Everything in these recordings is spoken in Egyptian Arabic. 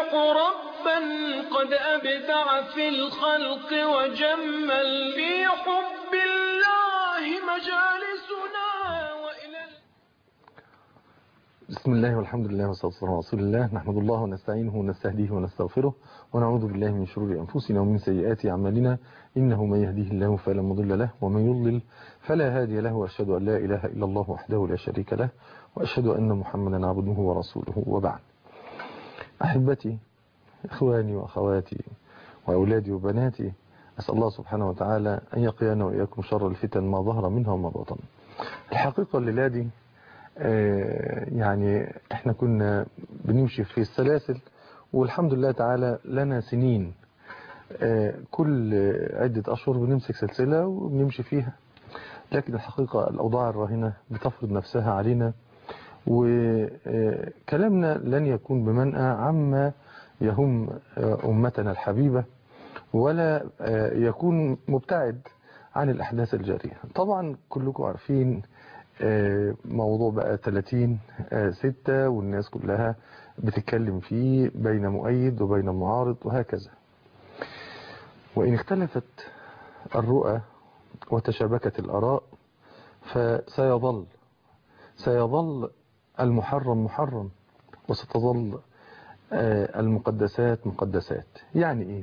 ربا قد أبدع في الخلق وجمل في حب الله مجالسنا وإلى بسم الله والحمد لله والصلاة والسلام على رسول الله نحمد الله ونستعينه ونستهديه ونستغفره ونعوذ بالله من شرور أنفسنا ومن سيئات أعمالنا إنه من يهديه الله فلا مضل له ومن يضلل فلا هادي له وأشهد أن لا إله إلا الله وحده لا شريك له وأشهد أن محمدا عبده ورسوله وبعد أحبتي إخواني وأخواتي وأولادي وبناتي أسأل الله سبحانه وتعالى أن يقينا وإياكم شر الفتن ما ظهر منها وما بطن الحقيقة الليلة دي آه، يعني احنا كنا بنمشي في السلاسل والحمد لله تعالى لنا سنين آه، كل عدة أشهر بنمسك سلسلة وبنمشي فيها لكن الحقيقة الأوضاع الراهنة بتفرض نفسها علينا وكلامنا لن يكون بمنأى عما يهم آه، أمتنا الحبيبة ولا آه، يكون مبتعد عن الأحداث الجارية طبعا كلكم عارفين آه، موضوع بقى 30 آه، ستة والناس كلها بتتكلم فيه بين مؤيد وبين معارض وهكذا وإن اختلفت الرؤى وتشابكت الآراء فسيظل سيظل المحرم محرم وستظل آه، المقدسات مقدسات يعني ايه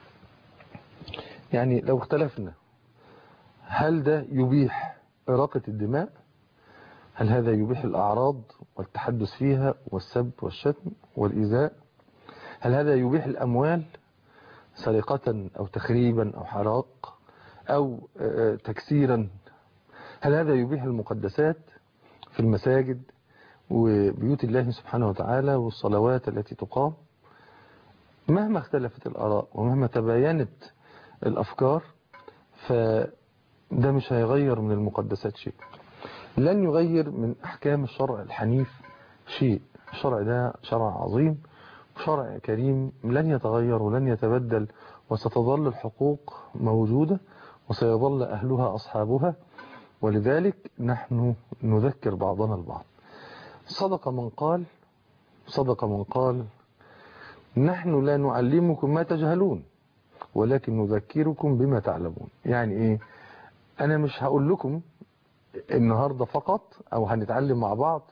يعني لو اختلفنا هل ده يبيح إراقة الدماء هل هذا يبيح الأعراض والتحدث فيها والسب والشتم والإيذاء هل هذا يبيح الأموال سرقة أو تخريبا أو حراق أو آه، تكسيرا هل هذا يبيح المقدسات في المساجد وبيوت الله سبحانه وتعالى والصلوات التي تقام مهما اختلفت الآراء ومهما تباينت الأفكار فده مش هيغير من المقدسات شيء لن يغير من أحكام الشرع الحنيف شيء الشرع ده شرع عظيم شرع كريم لن يتغير ولن يتبدل وستظل الحقوق موجودة وسيظل أهلها أصحابها ولذلك نحن نذكر بعضنا البعض صدق من قال صدق من قال نحن لا نعلمكم ما تجهلون ولكن نذكركم بما تعلمون يعني ايه انا مش هقول لكم النهاردة فقط او هنتعلم مع بعض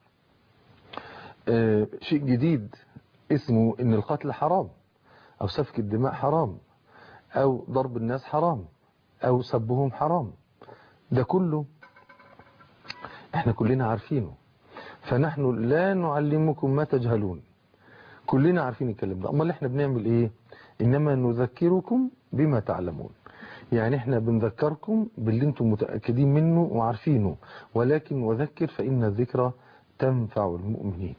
آه، شيء جديد اسمه ان القتل حرام او سفك الدماء حرام او ضرب الناس حرام او سبهم حرام ده كله احنا كلنا عارفينه فنحن لا نعلمكم ما تجهلون كلنا عارفين الكلام ده امال احنا بنعمل ايه انما نذكركم بما تعلمون يعني احنا بنذكركم باللي انتم متأكدين منه وعارفينه ولكن وذكر فإن الذكرى تنفع المؤمنين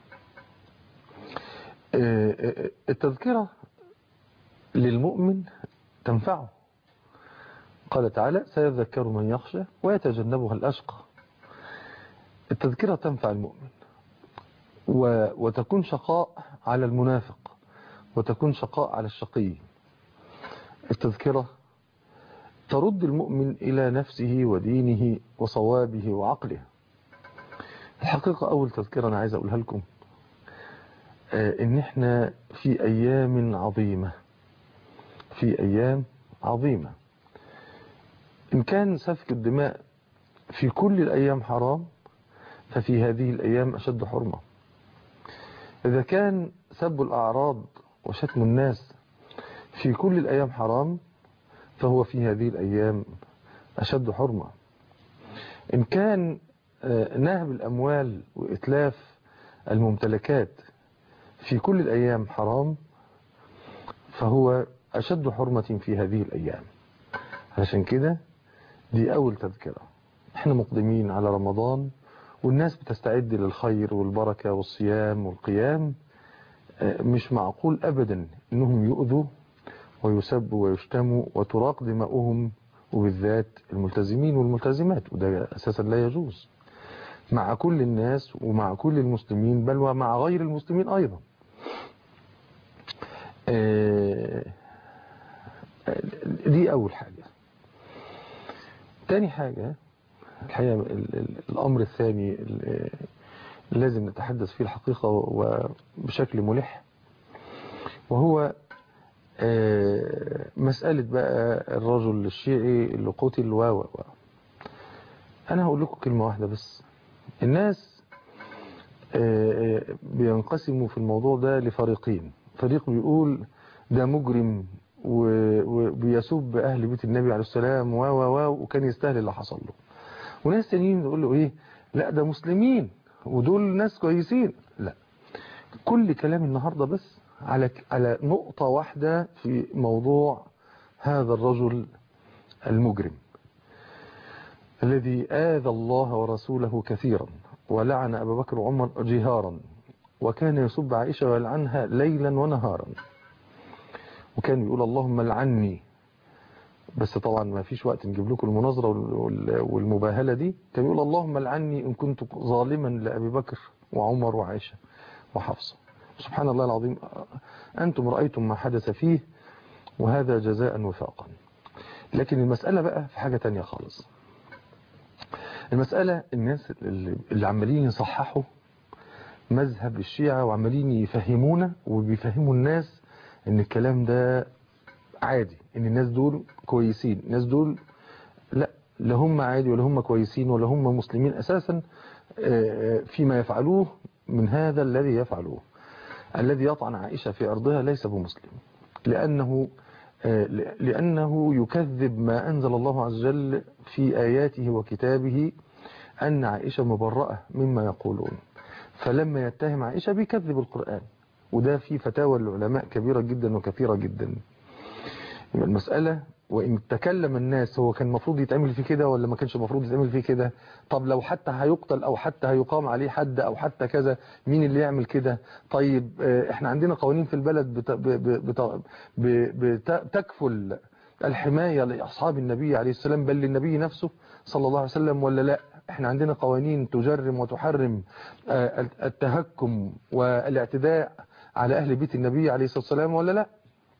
آه، آه، التذكرة للمؤمن تنفعه قال تعالى سيذكر من يخشى ويتجنبها الأشقى التذكرة تنفع المؤمن و- وتكون شقاء على المنافق وتكون شقاء على الشقي التذكرة ترد المؤمن إلى نفسه ودينه وصوابه وعقله الحقيقة أول تذكرة أنا عايز أقولها لكم آه، إن إحنا في أيام عظيمة في أيام عظيمة إن كان سفك الدماء في كل الأيام حرام ففي هذه الأيام أشد حرمة إذا كان سب الأعراض وشتم الناس في كل الأيام حرام فهو في هذه الأيام أشد حرمة إن كان آه، نهب الأموال وإتلاف الممتلكات في كل الأيام حرام فهو أشد حرمة في هذه الأيام علشان كده دي أول تذكرة احنا مقدمين على رمضان والناس بتستعد للخير والبركة والصيام والقيام آه، مش معقول أبدا إنهم يؤذوا ويسبوا ويشتموا وتراق دماؤهم وبالذات الملتزمين والملتزمات وده أساسا لا يجوز مع كل الناس ومع كل المسلمين بل ومع غير المسلمين أيضا آه، دي أول حاجة تاني حاجة الحقيقة ال- ال- الأمر الثاني اللي لازم نتحدث فيه الحقيقة وبشكل ملح وهو آه، مسألة بقى الرجل الشيعي اللي قتل و و و أنا هقول لكم كلمة واحدة بس الناس آه، آه، بينقسموا في الموضوع ده لفريقين فريق بيقول ده مجرم و- وبيسب أهل بيت النبي عليه السلام و و و وكان يستاهل اللي حصل له وناس تانيين يقول له إيه لا ده مسلمين ودول ناس كويسين لا كل كلام النهاردة بس على على نقطة واحدة في موضوع هذا الرجل المجرم الذي آذى الله ورسوله كثيرا ولعن أبا بكر وعمر جهارا وكان يسب عائشة ويلعنها ليلا ونهارا وكان يقول اللهم لعني بس طبعا ما فيش وقت نجيب لكم المناظرة وال- وال- والمباهلة دي كان يقول اللهم لعني إن كنت ظالما لأبي بكر وعمر وعائشة وحفصة سبحان الله العظيم أنتم رأيتم ما حدث فيه وهذا جزاء وفاقا لكن المسألة بقى في حاجة تانية خالص المسألة الناس اللي اللي عمالين يصححوا مذهب الشيعة وعمالين يفهمونا وبيفهموا الناس ان الكلام ده عادي ان الناس دول كويسين الناس دول لا لا هم عادي ولا هم كويسين ولا هم مسلمين اساسا آه، فيما يفعلوه من هذا الذي يفعلوه الذي يطعن عائشة في أرضها ليس بمسلم لأنه آه، لأنه يكذب ما أنزل الله عز وجل في آياته وكتابه أن عائشة مبرأة مما يقولون فلما يتهم عائشة بيكذب القرآن وده في فتاوى العلماء كبيرة جدا وكثيرة جدا يبقى المسألة وإن تكلم الناس هو كان المفروض يتعمل فيه كده ولا ما كانش المفروض يتعمل فيه كده طب لو حتى هيقتل أو حتى هيقام عليه حد أو حتى كذا مين اللي يعمل كده طيب آه، احنا عندنا قوانين في البلد بت... ب... ب... بت... ب... بت... تكفل الحماية لأصحاب النبي عليه السلام بل للنبي نفسه صلى الله عليه وسلم ولا لا احنا عندنا قوانين تجرم وتحرم آه، التهكم والاعتداء على أهل بيت النبي عليه الصلاة والسلام ولا لا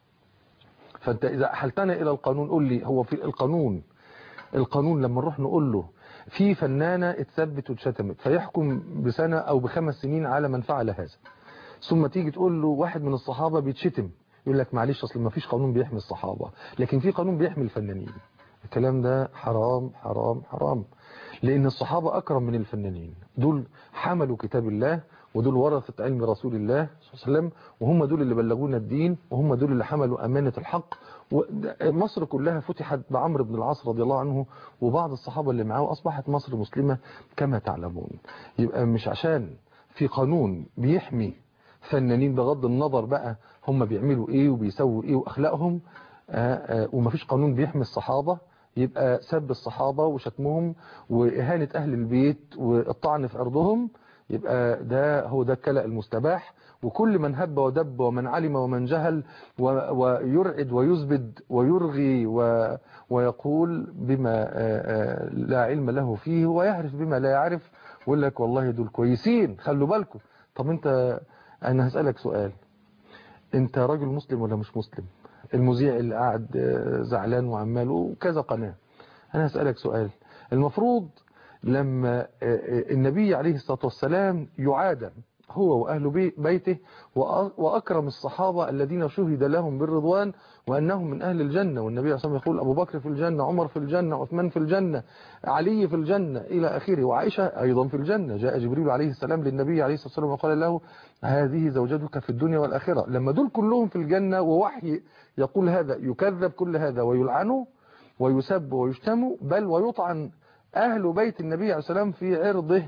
فانت اذا احلتنا الى القانون قول لي هو في القانون القانون لما نروح نقول له في فنانة اتثبت واتشتمت فيحكم بسنة او بخمس سنين على من فعل هذا ثم تيجي تقول له واحد من الصحابة بيتشتم يقول لك معلش اصل ما فيش قانون بيحمي الصحابة لكن في قانون بيحمي الفنانين الكلام ده حرام حرام حرام لان الصحابة اكرم من الفنانين دول حملوا كتاب الله ودول ورثة علم رسول الله صلى الله عليه وسلم وهم دول اللي بلغونا الدين وهم دول اللي حملوا أمانة الحق مصر كلها فتحت بعمرو بن العاص رضي الله عنه وبعض الصحابة اللي معاه أصبحت مصر مسلمة كما تعلمون يبقى مش عشان في قانون بيحمي فنانين بغض النظر بقى هم بيعملوا ايه وبيسووا ايه واخلاقهم آه، آه، ومفيش قانون بيحمي الصحابة يبقى سب الصحابة وشتمهم وإهانة أهل البيت والطعن في أرضهم يبقى ده هو ده الكلأ المستباح وكل من هب ودب ومن علم ومن جهل و- ويرعد ويزبد ويرغي و- ويقول بما آه، آه، لا علم له فيه ويعرف بما لا يعرف ويقول لك والله دول كويسين خلوا بالكم طب انت انا هسألك سؤال انت راجل مسلم ولا مش مسلم المذيع اللي قاعد آه، زعلان وعمال وكذا قناة انا هسألك سؤال المفروض لما آه، آه، النبي عليه الصلاة والسلام يعادى هو وأهل بي- بيته وأ- وأكرم الصحابة الذين شهد لهم بالرضوان وأنهم من أهل الجنة والنبي عليه الصلاة والسلام يقول أبو بكر في الجنة عمر في الجنة عثمان في الجنة علي في الجنة إلى آخره وعائشة أيضا في الجنة جاء جبريل عليه السلام للنبي عليه الصلاة والسلام وقال له هذه زوجتك في الدنيا والآخرة لما دول كلهم في الجنة ووحي يقول هذا يكذب كل هذا ويلعنه ويسب ويشتم بل ويطعن أهل بيت النبي عليه السلام في عرضه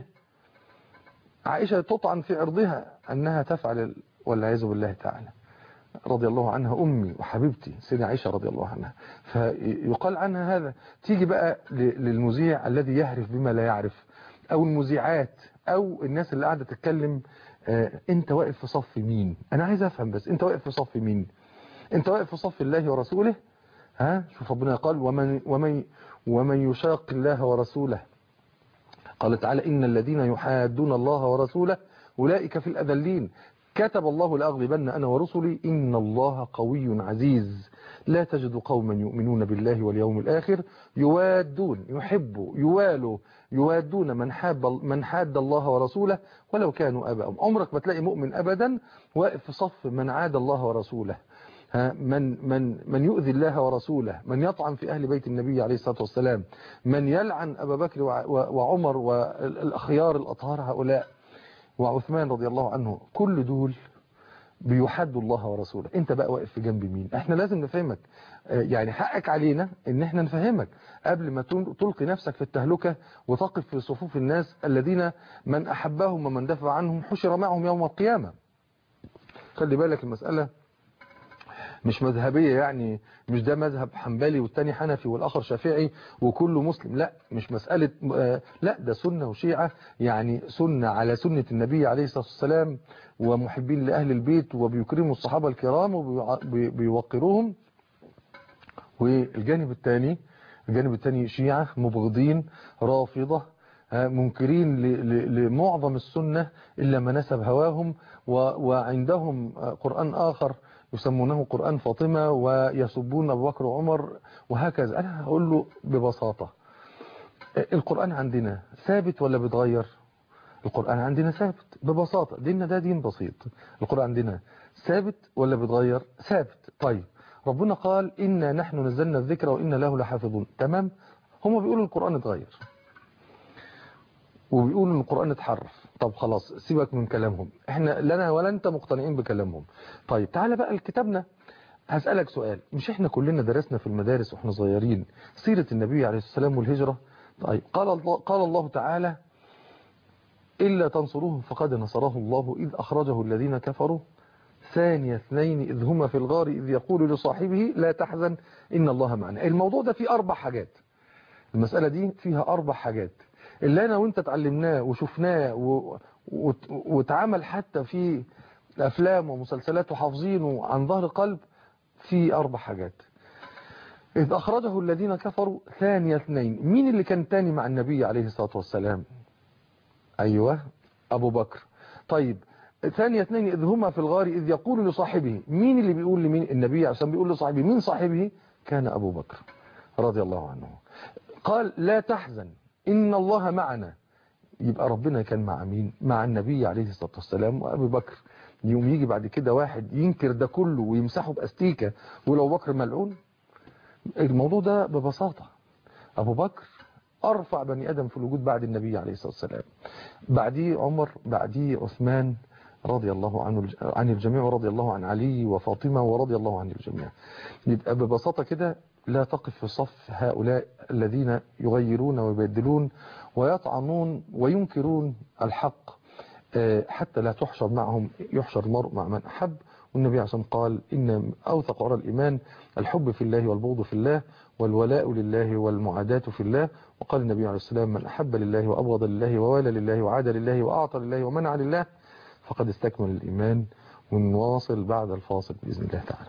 عائشة تطعن في عرضها أنها تفعل والعياذ بالله تعالى رضي الله عنها أمي وحبيبتي سيدة عائشة رضي الله عنها فيقال عنها هذا تيجي بقى ل- للمذيع الذي يعرف بما لا يعرف أو المذيعات أو الناس اللي قاعدة تتكلم آه، أنت واقف في صف مين أنا عايز أفهم بس أنت واقف في صف مين أنت واقف في صف الله ورسوله ها شوف ربنا قال ومن, ومن, ومن يشاق الله ورسوله قال تعالى إن الذين يحادون الله ورسوله أولئك في الأذلين كتب الله لأغلبن أنا ورسلي إن الله قوي عزيز لا تجد قوما يؤمنون بالله واليوم الآخر يوادون يحبوا يوالوا يوادون من حاب من حاد الله ورسوله ولو كانوا أباهم عمرك ما تلاقي مؤمن أبدا واقف في صف من عاد الله ورسوله من من من يؤذي الله ورسوله من يطعن في أهل بيت النبي عليه الصلاة والسلام من يلعن أبا بكر وعمر والأخيار الأطهار هؤلاء وعثمان رضي الله عنه كل دول بيحدوا الله ورسوله انت بقى واقف في جنب مين احنا لازم نفهمك يعني حقك علينا ان احنا نفهمك قبل ما تلقي نفسك في التهلكة وتقف في صفوف الناس الذين من احبهم ومن دفع عنهم حشر معهم يوم القيامة خلي بالك المسألة مش مذهبية يعني مش ده مذهب حنبلي والتاني حنفي والآخر شافعي وكله مسلم لا مش مسألة لا ده سنة وشيعة يعني سنة على سنة النبي عليه الصلاة والسلام ومحبين لأهل البيت وبيكرموا الصحابة الكرام وبيوقروهم والجانب الثاني الجانب الثاني شيعة مبغضين رافضة منكرين لمعظم السنة إلا ما نسب هواهم وعندهم قرآن آخر يسمونه قرآن فاطمة ويسبون أبو بكر وعمر وهكذا أنا هقول له ببساطة القرآن عندنا ثابت ولا بيتغير القرآن عندنا ثابت ببساطة ديننا ده دين بسيط القرآن عندنا ثابت ولا بيتغير ثابت طيب ربنا قال إنا نحن نزلنا الذكر وإنا له لحافظون تمام هم بيقولوا القرآن اتغير وبيقولوا ان القرآن اتحرف طب خلاص سيبك من كلامهم احنا لنا ولا انت مقتنعين بكلامهم طيب تعالى بقى لكتابنا هسألك سؤال مش احنا كلنا درسنا في المدارس واحنا صغيرين سيرة النبي عليه الصلاة والسلام والهجرة طيب قال الله, قال الله تعالى إلا تنصروه فقد نصره الله إذ أخرجه الذين كفروا ثاني اثنين إذ هما في الغار إذ يقول لصاحبه لا تحزن إن الله معنا الموضوع ده فيه أربع حاجات المسألة دي فيها أربع حاجات اللي أنا وإنت اتعلمناه وشفناه و... واتعمل حتى في أفلام ومسلسلات وحافظينه عن ظهر قلب في أربع حاجات إذ أخرجه الذين كفروا ثاني اثنين مين اللي كان تاني مع النبي عليه الصلاة والسلام أيوة أبو بكر طيب ثاني اثنين إذ هما في الغار إذ يقول لصاحبه مين اللي بيقول لمين النبي عشان بيقول لصاحبه مين صاحبه كان أبو بكر رضي الله عنه قال لا تحزن إن الله معنا يبقى ربنا كان مع مين مع النبي عليه الصلاة والسلام وأبي بكر يوم يجي بعد كده واحد ينكر ده كله ويمسحه بأستيكة ولو بكر ملعون الموضوع ده ببساطة أبو بكر أرفع بني آدم في الوجود بعد النبي عليه الصلاة والسلام بعديه عمر بعديه عثمان رضي الله عنه عن الجميع ورضي الله عن علي وفاطمة ورضي الله عن الجميع يبقى ببساطة كده لا تقف في صف هؤلاء الذين يغيرون ويبدلون ويطعنون وينكرون الحق حتى لا تحشر معهم يحشر المرء مع من أحب والنبي عليه الصلاة قال إن أوثق عرى الإيمان الحب في الله والبغض في الله والولاء لله والمعاداة في الله وقال النبي عليه السلام من أحب لله وأبغض لله ووالى لله وعاد لله وأعطى لله ومنع لله فقد استكمل الإيمان ونواصل بعد الفاصل بإذن الله تعالى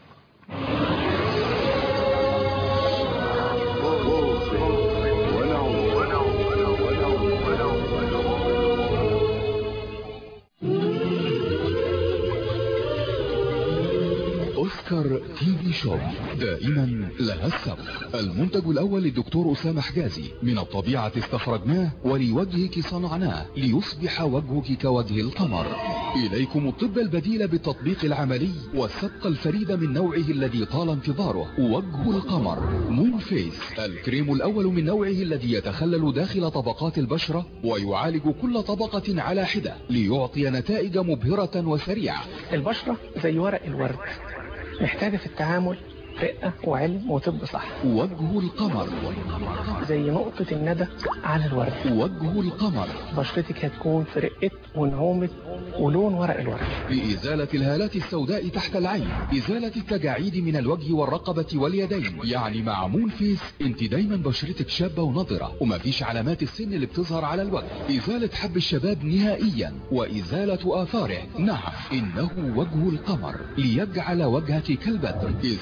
أوسكار تي في شوب دائما لها السبق المنتج الأول للدكتور أسامة حجازي من الطبيعة استخرجناه ولوجهك صنعناه ليصبح وجهك كوجه القمر إليكم الطب البديل بالتطبيق العملي والسبق الفريد من نوعه الذي طال انتظاره وجه القمر مون فيس الكريم الأول من نوعه الذي يتخلل داخل طبقات البشرة ويعالج كل طبقة على حدة ليعطي نتائج مبهرة وسريعة البشرة زي ورق الورد محتاجة في التعامل رقة وعلم وطب صح وجه القمر زي نقطة الندى على الورد وجه القمر بشرتك هتكون في رقة ونعومة ولون ورق الورد بإزالة الهالات السوداء تحت العين إزالة التجاعيد من الوجه والرقبة واليدين يعني مع مون فيس انت دايما بشرتك شابة ونضرة ومفيش علامات السن اللي بتظهر على الوجه إزالة حب الشباب نهائيا وإزالة آثاره نعم إنه وجه القمر ليجعل وجهك كالبدر إزالة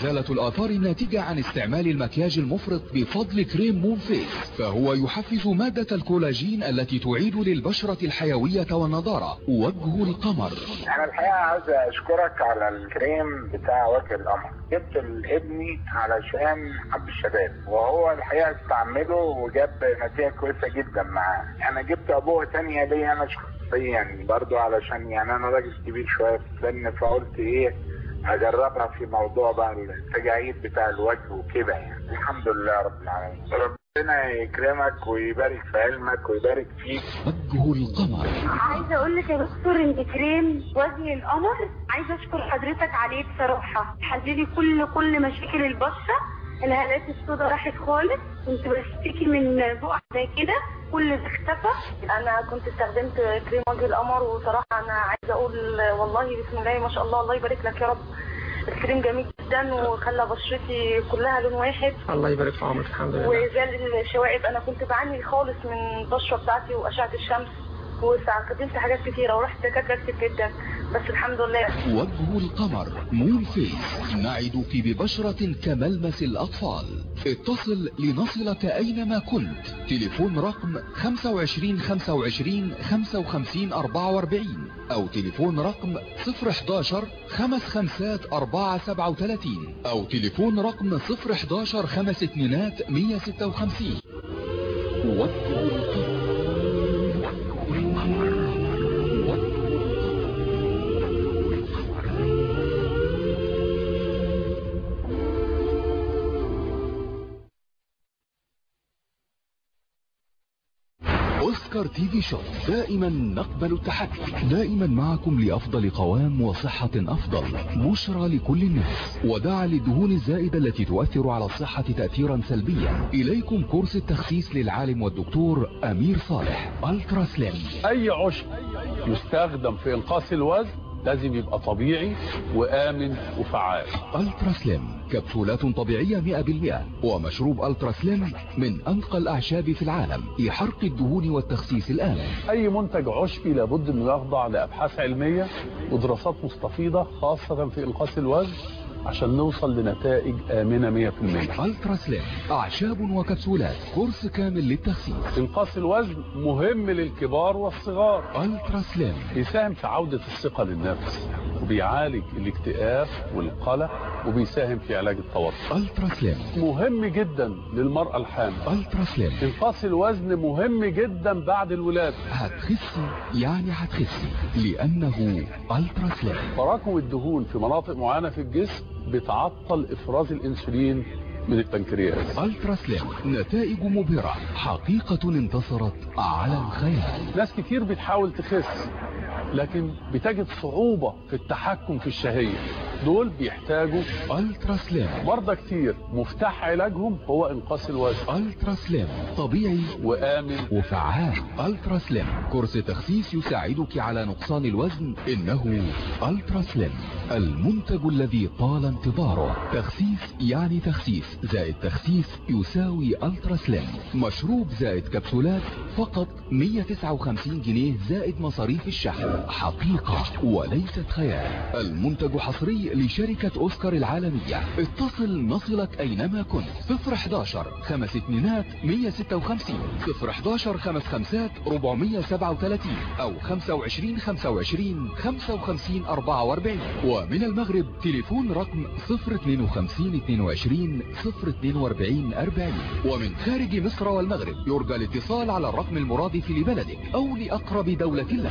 الآثار الناتجة عن استعمال المكياج المفرط بفضل كريم مون فيس فهو يحفز مادة الكولاجين التي تعيد للبشرة الحيوية والنضارة وجه القمر انا الحقيقه عايز اشكرك على الكريم بتاع وجه القمر جبت لابني علشان حب الشباب وهو الحقيقه استعمله وجاب نتيجه كويسه جدا معاه انا جبت ابوه تانية ليا انا شخصيا برضو علشان يعني انا راجل كبير شويه في السن فقلت ايه اجربها في موضوع بقى التجاعيد بتاع الوجه وكده يعني الحمد لله رب العالمين ربنا يكرمك ويبارك في علمك ويبارك فيك وجه القمر عايزه اقول لك يا دكتور ان كريم وجه القمر عايزه اشكر حضرتك عليه بصراحه حللي كل كل مشاكل البشره الهالات السوداء راحت خالص كنت بشتكي من بقع زي كده كل ده اختفى انا كنت استخدمت كريم وجه القمر وصراحه انا عايزه اقول والله بسم الله ما شاء الله الله يبارك لك يا رب الكريم جميل جدا وخلى بشرتي كلها لون واحد الله يبارك في عمرك الحمد لله وزال الشوائب انا كنت بعاني خالص من البشره بتاعتي واشعه الشمس واستخدمت حاجات كتيره ورحت دكاتره كتير جدا بس الحمد لله وجه القمر مون فيس نعدك ببشرة كملمس الأطفال اتصل لنصلك أينما كنت تليفون رقم 25 25 55 44 أو تليفون رقم 011 خمس خمسات 4 37 أو تليفون رقم 011 خمس اتنينات 156 وجه القمر أوسكار تي في شوب دائما نقبل التحدي دائما معكم لأفضل قوام وصحة أفضل بشرى لكل الناس وداعا للدهون الزائدة التي تؤثر على الصحة تأثيرا سلبيا إليكم كورس التخسيس للعالم والدكتور أمير صالح ألترا سليم اي عشب يستخدم في انقاص الوزن لازم يبقى طبيعي وامن وفعال ألترا سليم كبسولات طبيعية 100% ومشروب ألترا سليم من أنقى الأعشاب في العالم لحرق الدهون والتخسيس الآمن اي منتج عشبي لابد انه يخضع لابحاث علميه ودراسات مستفيضه خاصه في انقاص الوزن عشان نوصل لنتائج امنه 100% ألترا سليم أعشاب وكبسولات كورس كامل للتخسيس انقاص الوزن مهم للكبار والصغار ألترا سليم بيساهم في عودة الثقة للنفس وبيعالج الاكتئاب والقلق وبيساهم في علاج التوتر ألترا سليم مهم جدا للمرأة الحامل ألترا سليم انقاص الوزن مهم جدا بعد الولادة هتخسي يعني هتخسي لأنه ألترا سليم تراكم الدهون في مناطق معينة في الجسم بتعطل افراز الانسولين من البنكرياس ألترا سليم نتائج مبهرة حقيقة انتصرت على الخيال ناس كتير بتحاول تخس لكن بتجد صعوبة في التحكم في الشهية دول بيحتاجوا ألترا سليم مرضى كتير مفتاح علاجهم هو انقاص الوزن ألترا سليم طبيعي وآمن وفعال ألترا سليم كورس تخسيس يساعدك على نقصان الوزن إنه ألترا سليم المنتج الذي طال انتظاره تخسيس يعني تخسيس زائد تخسيس يساوي ألترا سليم مشروب زائد كبسولات فقط 159 جنيه زائد مصاريف الشحن حقيقة وليست خيال المنتج حصري لشركة أوسكار العالمية اتصل نصلك أينما كنت 011 خمس اتنينات 156 011 خمس خمسات 437 أو 25 25 55 44 ومن المغرب تليفون رقم 052 22 042 40 ومن خارج مصر والمغرب يرجى الاتصال على الرقم المرادف لبلدك أو لأقرب دولة لك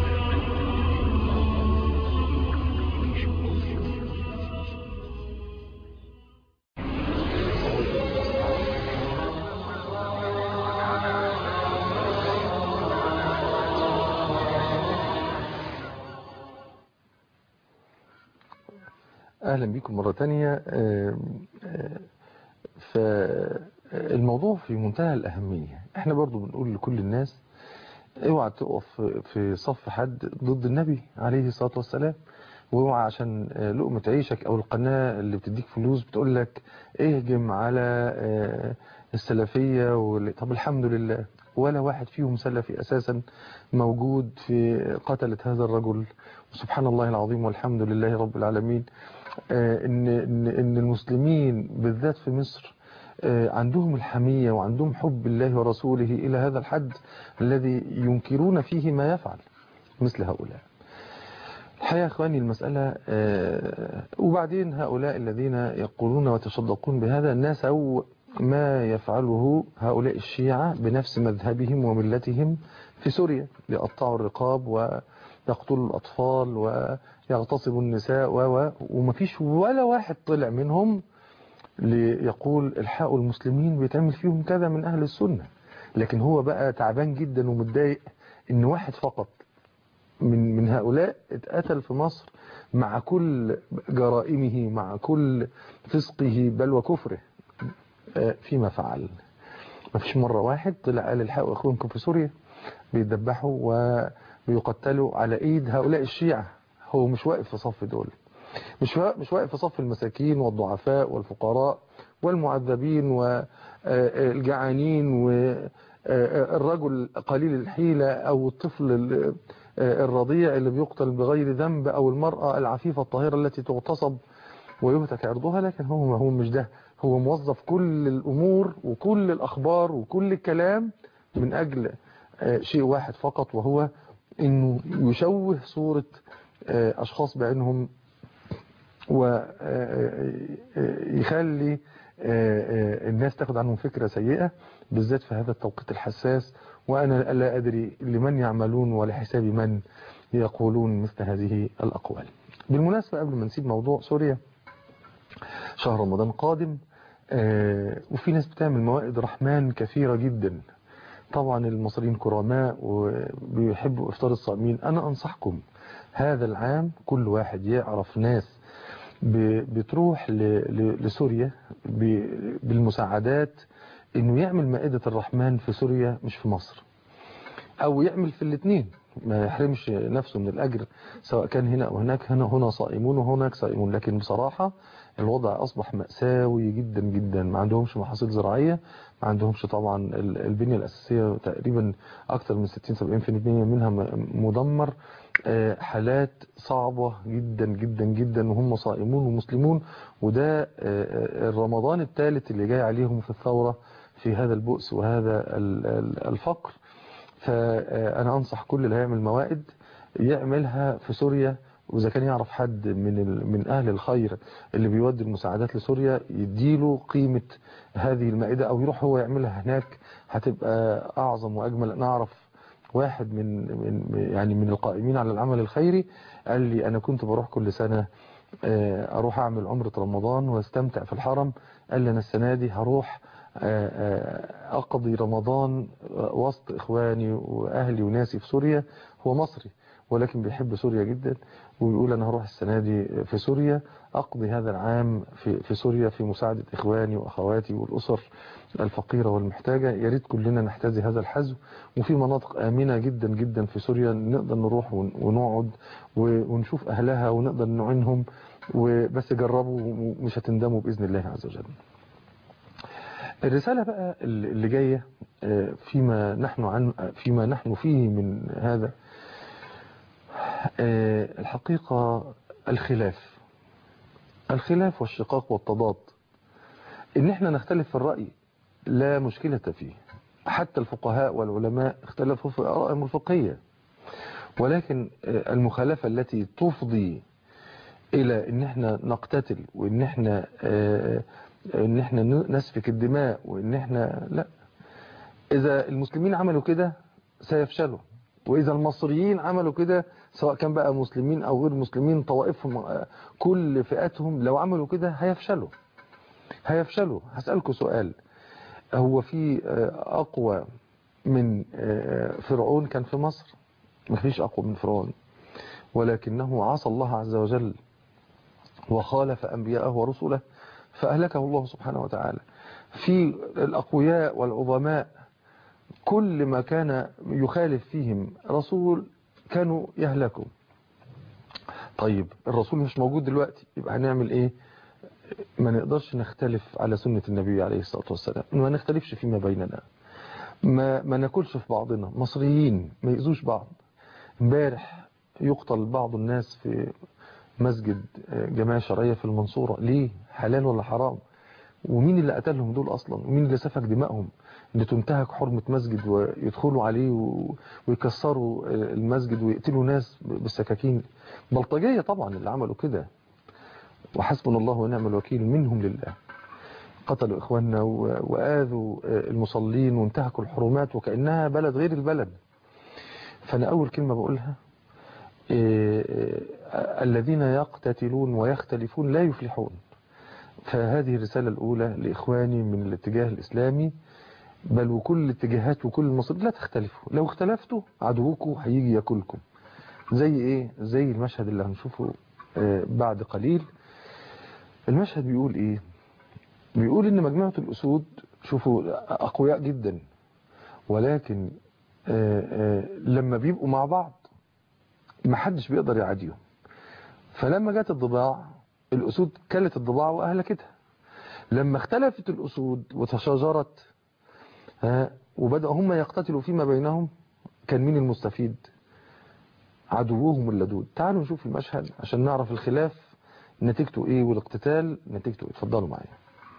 أهلا بكم مرة تانية آم، آه، فالموضوع في منتهى الأهمية احنا برضو بنقول لكل الناس اوعى تقف في صف حد ضد النبي عليه الصلاة والسلام واوعى عشان آه، لقمة عيشك او القناة اللي بتديك فلوس بتقول لك اهجم على آه، السلفية وال- طب الحمد لله ولا واحد فيهم سلفي اساسا موجود في قتلة هذا الرجل سبحان الله العظيم والحمد لله رب العالمين آه، ان ان ان المسلمين بالذات في مصر آه، عندهم الحمية وعندهم حب الله ورسوله إلى هذا الحد الذي ينكرون فيه ما يفعل مثل هؤلاء الحقيقة يا أخواني المسألة آه، وبعدين هؤلاء الذين يقولون ويتصدقون بهذا نسوا ما يفعله هؤلاء الشيعة بنفس مذهبهم وملتهم في سوريا يقطعوا الرقاب ويقتلوا الأطفال ويغتصبوا النساء و و- ومفيش ولا واحد طلع منهم ليقول الحقوا المسلمين بيتعمل فيهم كذا من أهل السنة لكن هو بقى تعبان جدا ومتضايق إن واحد فقط من من هؤلاء اتقتل في مصر مع كل جرائمه مع كل فسقه بل وكفره آه، فيما فعل ما فيش مرة واحد طلع قال الحقوا اخوانكم في سوريا بيدبحوا وبيقتلوا على ايد هؤلاء الشيعة هو مش واقف في صف دول مش وا- مش واقف في صف المساكين والضعفاء والفقراء والمعذبين والجعانين والرجل قليل الحيلة او الطفل ال- آه، الرضيع اللي بيقتل بغير ذنب او المرأة العفيفة الطاهرة التي تغتصب ويهتك عرضها لكن هو ما هو مش ده هو موظف كل الأمور وكل الأخبار وكل الكلام من أجل آه، شيء واحد فقط وهو أنه يشوه صورة آه، أشخاص بعينهم ويخلي الناس تاخد عنهم فكرة سيئة بالذات في هذا التوقيت الحساس وأنا لا أدري لمن يعملون ولحساب من يقولون مثل هذه الأقوال بالمناسبة قبل ما نسيب موضوع سوريا شهر رمضان قادم آه، وفي ناس بتعمل موائد رحمن كثيرة جدا طبعا المصريين كرماء وبيحبوا افطار الصائمين انا انصحكم هذا العام كل واحد يعرف ناس ب- بتروح ل- ل- لسوريا ب- بالمساعدات انه يعمل مائدة الرحمن في سوريا مش في مصر او يعمل في الاثنين ما يحرمش نفسه من الاجر سواء كان هنا او هناك هنا هنا صائمون وهناك صائمون لكن بصراحة الوضع اصبح مأساوي جدا جدا ما عندهمش محاصيل زراعية ما عندهمش طبعا ال- البنية الاساسية تقريبا اكثر من 60 70% منها م- مدمر آه، حالات صعبة جدا جدا جدا وهم صائمون ومسلمون وده آه، آه، الرمضان الثالث اللي جاي عليهم في الثورة في هذا البؤس وهذا ال- ال- الفقر فأنا أنصح كل اللي هيعمل موائد يعملها في سوريا وإذا كان يعرف حد من ال- من أهل الخير اللي بيودي المساعدات لسوريا يديله قيمة هذه المائدة أو يروح هو يعملها هناك هتبقى أعظم وأجمل أنا أعرف واحد من من يعني من القائمين على العمل الخيري قال لي أنا كنت بروح كل سنة آه، أروح أعمل عمرة رمضان واستمتع في الحرم قال لي أنا السنة دي هروح آه، آه، أقضي رمضان آه، وسط إخواني وأهلي وناسي في سوريا هو مصري ولكن بيحب سوريا جدا ويقول أنا هروح السنة دي في سوريا أقضي هذا العام في, في سوريا في مساعدة إخواني وأخواتي والأسر الفقيرة والمحتاجة يا ريت كلنا نحتذي هذا الحزم وفي مناطق آمنة جدا جدا في سوريا نقدر نروح ون- ونقعد و- ونشوف أهلها ونقدر نعينهم وبس جربوا ومش هتندموا بإذن الله عز وجل الرسالة بقى اللي جاية آه، فيما نحن عن فيما نحن فيه من هذا آه، الحقيقة الخلاف الخلاف والشقاق والتضاد ان احنا نختلف في الرأي لا مشكلة فيه حتى الفقهاء والعلماء اختلفوا في آرائهم الفقهية ولكن آه، المخالفة التي تفضي الى ان احنا نقتتل وان احنا آه، ان احنا نسفك الدماء وان احنا لا اذا المسلمين عملوا كده سيفشلوا واذا المصريين عملوا كده سواء كان بقى مسلمين او غير مسلمين طوائفهم آه، كل فئاتهم لو عملوا كده هيفشلوا هيفشلوا هسألكوا سؤال هو في آه، اقوى من آه، فرعون كان في مصر مفيش اقوى من فرعون ولكنه عصى الله عز وجل وخالف أنبياءه ورسله فأهلكه الله سبحانه وتعالى في الأقوياء والعظماء كل ما كان يخالف فيهم رسول كانوا يهلكوا طيب الرسول مش موجود دلوقتي يبقى هنعمل ايه ما نقدرش نختلف على سنة النبي عليه الصلاة والسلام ما نختلفش فيما بيننا ما, ما ناكلش في بعضنا مصريين ما يأذوش بعض امبارح يقتل بعض الناس في مسجد جماعة شرعية في المنصورة ليه حلال ولا حرام ومين اللي قتلهم دول أصلا ومين اللي سفك دمائهم اللي تنتهك حرمة مسجد ويدخلوا عليه و- ويكسروا المسجد ويقتلوا ناس بالسكاكين بلطجية طبعا اللي عملوا كده وحسبنا الله ونعم الوكيل منهم لله قتلوا إخواننا و- وآذوا المصلين وانتهكوا الحرمات وكأنها بلد غير البلد فأنا أول كلمة بقولها إيه، إيه، الذين يقتتلون ويختلفون لا يفلحون فهذه الرسالة الأولى لإخواني من الاتجاه الإسلامي بل وكل الاتجاهات وكل المصريين لا تختلفوا لو اختلفتوا عدوكم هيجي ياكلكم زي ايه زي المشهد اللي هنشوفه آه، بعد قليل المشهد بيقول ايه بيقول ان مجموعة الاسود شوفوا اقوياء جدا ولكن آه، آه، لما بيبقوا مع بعض ما حدش بيقدر يعاديهم فلما جت الضباع الاسود كلت الضباع واهلكتها لما اختلفت الاسود وتشاجرت ها وبدأوا هم يقتتلوا فيما بينهم كان مين المستفيد عدوهم اللدود تعالوا نشوف المشهد عشان نعرف الخلاف نتيجته ايه والاقتتال نتيجته ايه اتفضلوا معايا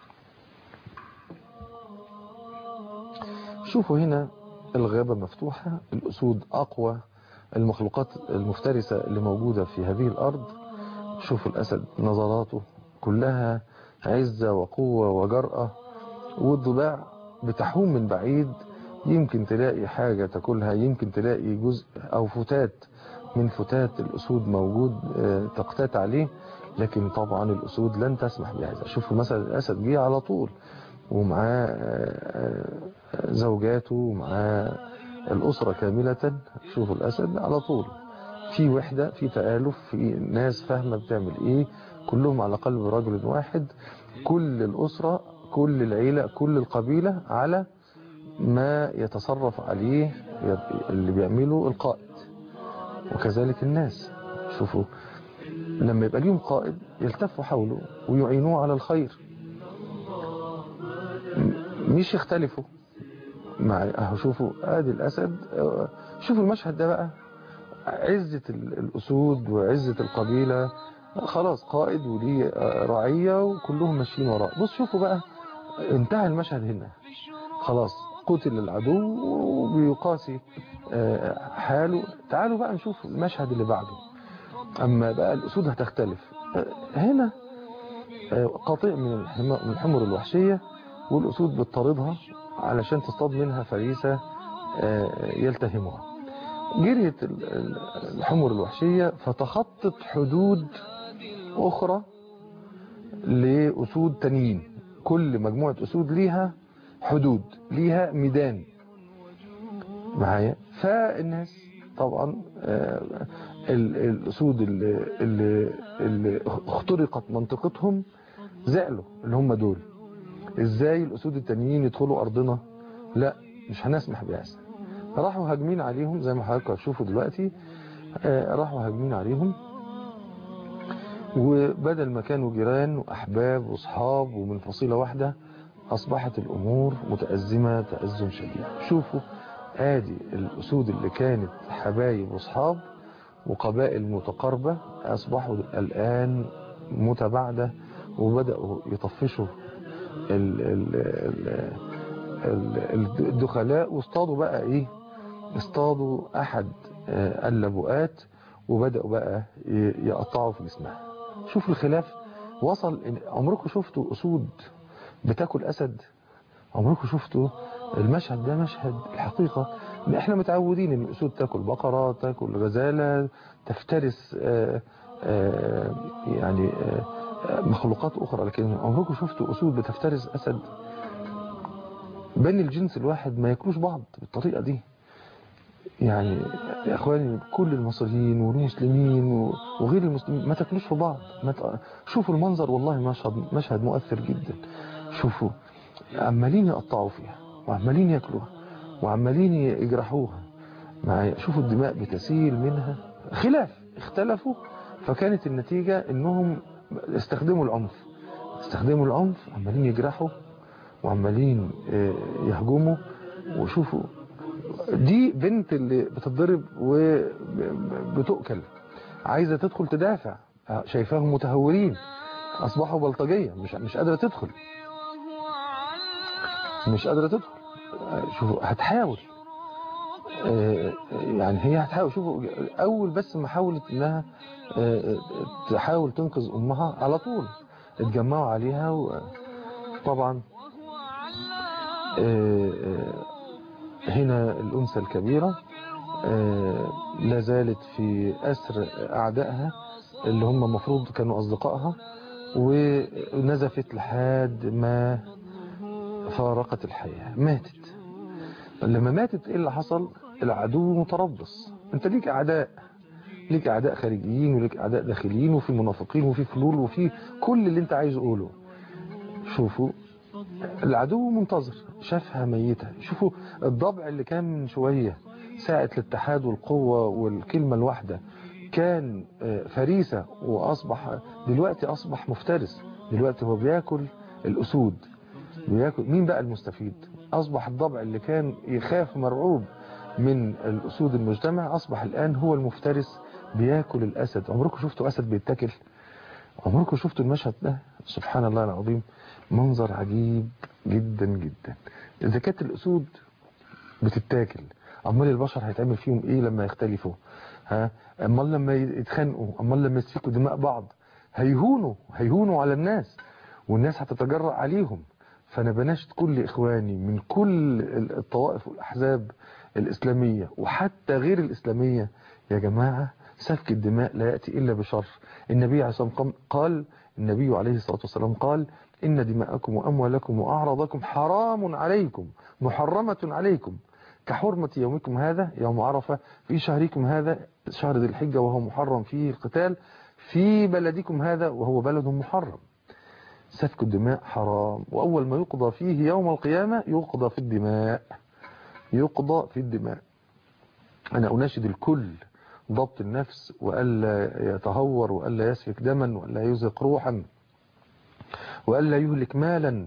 شوفوا هنا الغابة مفتوحة الأسود أقوى المخلوقات المفترسة اللي موجودة في هذه الأرض شوفوا الأسد نظراته كلها عزة وقوة وجرأة والضباع بتحوم من بعيد يمكن تلاقي حاجة تاكلها يمكن تلاقي جزء أو فتات من فتات الأسود موجود آه، تقتات عليه لكن طبعا الأسود لن تسمح بهذا شوفوا مثلا الأسد جه على طول ومعاه آه، آه، زوجاته ومعاه الأسرة كاملة شوفوا الأسد على طول في وحدة في تآلف في ناس فاهمة بتعمل إيه كلهم على قلب رجل واحد كل الأسرة كل العيلة كل القبيلة على ما يتصرف عليه اللي بيعمله القائد وكذلك الناس شوفوا لما يبقى ليهم قائد يلتفوا حوله ويعينوه على الخير م- مش يختلفوا مع اهو شوفوا ادي الاسد آه، شوفوا المشهد ده بقى عزة ال- الاسود وعزة القبيلة خلاص قائد وليه آه، رعية وكلهم ماشيين وراه بص شوفوا بقى انتهى المشهد هنا خلاص قتل العدو وبيقاسي آه، حاله تعالوا بقى نشوف المشهد اللي بعده أما بقى الأسود هتختلف آه، هنا آه، قطيع من الحم- من الحمر الوحشية والأسود بتطاردها علشان تصطاد منها فريسة آه، يلتهمها جريت ال- ال- الحمر الوحشية فتخطت حدود أخرى لأسود تانيين كل مجموعة أسود ليها حدود ليها ميدان معايا فالناس طبعا آه، ال- الأسود اللي, اللي, اللي اخترقت منطقتهم زعلوا اللي هم دول ازاي الأسود التانيين يدخلوا أرضنا لا مش هنسمح بهذا راحوا هاجمين عليهم زي ما حضراتكم هتشوفوا دلوقتي آه، راحوا هاجمين عليهم وبدل ما كانوا جيران وأحباب وأصحاب ومن فصيلة واحدة أصبحت الأمور متأزمة تأزم شديد شوفوا آدي الأسود اللي كانت حبايب وأصحاب وقبائل متقاربة أصبحوا الآن متباعدة وبدأوا يطفشوا ال- ال- ال- ال- الدخلاء واصطادوا بقى إيه اصطادوا أحد آه، اللبؤات وبدأوا بقى ي- يقطعوا في جسمها شوفوا الخلاف وصل إن- عمركم شفتوا أسود بتاكل أسد عمركم شفتوا المشهد ده مشهد الحقيقة إن احنا متعودين ان الأسود تاكل بقرة تاكل غزالة تفترس آه، آه، يعني آه، آه، مخلوقات أخرى لكن عمركم شفتوا أسود بتفترس أسد بني الجنس الواحد ما ياكلوش بعض بالطريقة دي يعني يا اخواني كل المصريين والمسلمين و- وغير المسلمين ما تاكلوش في بعض ما ت... شوفوا المنظر والله مشهد مشهد مؤثر جدا شوفوا عمالين يقطعوا فيها وعمالين ياكلوها وعمالين يجرحوها معايا شوفوا الدماء بتسيل منها خلاف اختلفوا فكانت النتيجة انهم استخدموا العنف استخدموا العنف عمالين يجرحوا وعمالين آه، يهجموا وشوفوا دي بنت اللي بتتضرب وبتؤكل عايزة تدخل تدافع شايفاهم متهورين أصبحوا بلطجية مش مش قادرة تدخل مش قادرة تدخل شوفوا هتحاول يعني هي هتحاول شوفوا أول بس ما حاولت إنها تحاول تنقذ أمها على طول اتجمعوا عليها وطبعا هنا الأنثى الكبيرة لا زالت في أسر أعدائها اللي هم مفروض كانوا أصدقائها ونزفت لحد ما فارقت الحياة ماتت لما ماتت ايه اللي حصل العدو متربص انت ليك اعداء ليك اعداء خارجيين وليك اعداء داخليين وفي منافقين وفي فلول وفي كل اللي انت عايز قوله شوفوا العدو منتظر شافها ميتة شوفوا الضبع اللي كان من شوية ساعة الاتحاد والقوة والكلمة الواحدة كان فريسة وأصبح دلوقتي أصبح مفترس دلوقتي هو بياكل الأسود بياكل مين بقى المستفيد أصبح الضبع اللي كان يخاف مرعوب من الأسود المجتمع أصبح الآن هو المفترس بياكل الأسد عمركم شفتوا أسد بيتاكل عمركم شفتوا المشهد ده سبحان الله العظيم منظر عجيب جدا جدا إذا كانت الأسود بتتاكل أمال البشر هيتعمل فيهم إيه لما يختلفوا ها أمال لما يتخانقوا أمال لما يسفكوا دماء بعض هيهونوا هيهونوا على الناس والناس هتتجرأ عليهم فأنا بناشد كل إخواني من كل الطوائف والأحزاب الإسلامية وحتى غير الإسلامية يا جماعة سفك الدماء لا يأتي إلا بشر النبي عليه الصلاة والسلام قال النبي عليه الصلاة والسلام قال إن دماءكم وأموالكم وأعراضكم حرام عليكم محرمة عليكم كحرمة يومكم هذا يوم عرفة في شهركم هذا شهر ذي الحجة وهو محرم فيه القتال في بلدكم هذا وهو بلد محرم سفك الدماء حرام وأول ما يقضى فيه يوم القيامة يقضى في الدماء يقضى في الدماء أنا أناشد الكل ضبط النفس وألا يتهور وألا يسفك دما وألا يزق روحا وألا يهلك مالا